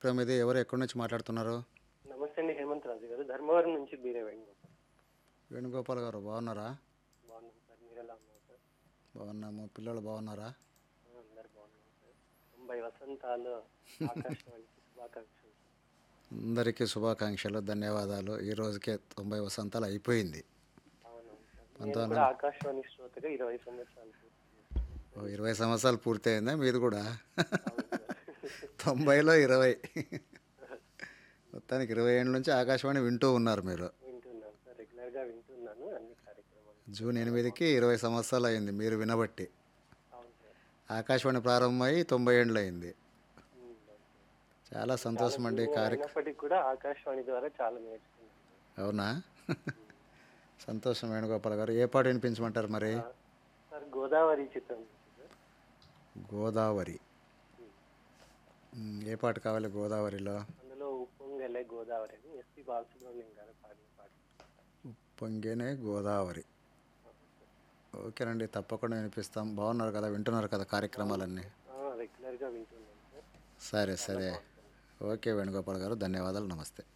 కార్యక్రమం ఇది ఎవరు ఎక్కడి నుంచి మాట్లాడుతున్నారు నమస్తే అండి హేమంత్ రాజు గారు ధర్మవరం నుంచి బీరే వేణుగోపాల్ వేణుగోపాల్ గారు బాగున్నారా బాగున్నాం సార్ మీరు ఎలా ఉన్నారు సార్ బాగున్నాము పిల్లలు బాగున్నారా ఆ, అందరు బాగున్నాం సార్ తొంభై వసంతాలు ఆకాశవాణికి శుభాకాంక్షలు అందరికీ శుభాకాంక్షలు ధన్యవాదాలు ఈ రోజుకే తొంభై వసంతాలు అయిపోయింది అవునవును సార్ నేను కూడా ఆకాశవాణి శ్రోతగా ఇరవై సంవత్సరాలు పూర్తి చేశాను. ఓ ఇరవై సంవత్సరాలు పూర్తయిందా మీది కూడా అవును సార్ తొంభైలో ఇరవై మొత్తానికి ఇరవై ఏళ్ళ నుంచి ఆకాశవాణి వింటూ ఉన్నారు మీరు వింటున్నాను సార్ రెగ్యులర్గా వింటున్నాను అన్ని కార్యక్రమాలు జూన్ ఎనిమిదికి ఇరవై సంవత్సరాలు అయింది మీరు వినబట్టి అవును సార్ ఆకాశవాణి ప్రారంభమై తొంభై ఏళ్ళు అయింది ఉమ్, అవును సార్. చాలా సంతోషం అండి కార్య అయినప్పటికీ కూడా ఆకాశవాణి ద్వారా చాలా నేర్చుకున్నాను సార్. అవునా సంతోషం వేణుగోపాల్ గారు ఏ పాట వినిపించమంటారు మరి ఆ, సార్ గోదావరి చిత్రం నుంచి సార్ గోదావరి మ్, ఏ పాట కావాలి గోదావరిలో అందులో ఉప్పొంగలే గోదావరి అని ఎస్పి బాలసుబ్రహ్మణ్యం గారు పాడిన పాట పొంగేనే గోదావరి ఓకేనండి తప్పకుండా వినిపిస్తాం బాగున్నారు కదా వింటున్నారు కదా కార్యక్రమాలన్నీ రెగ్యులర్గా వింటున్నాను సార్ సరే సరే ఓకే వేణుగోపాల్ గారు ధన్యవాదాలు నమస్తే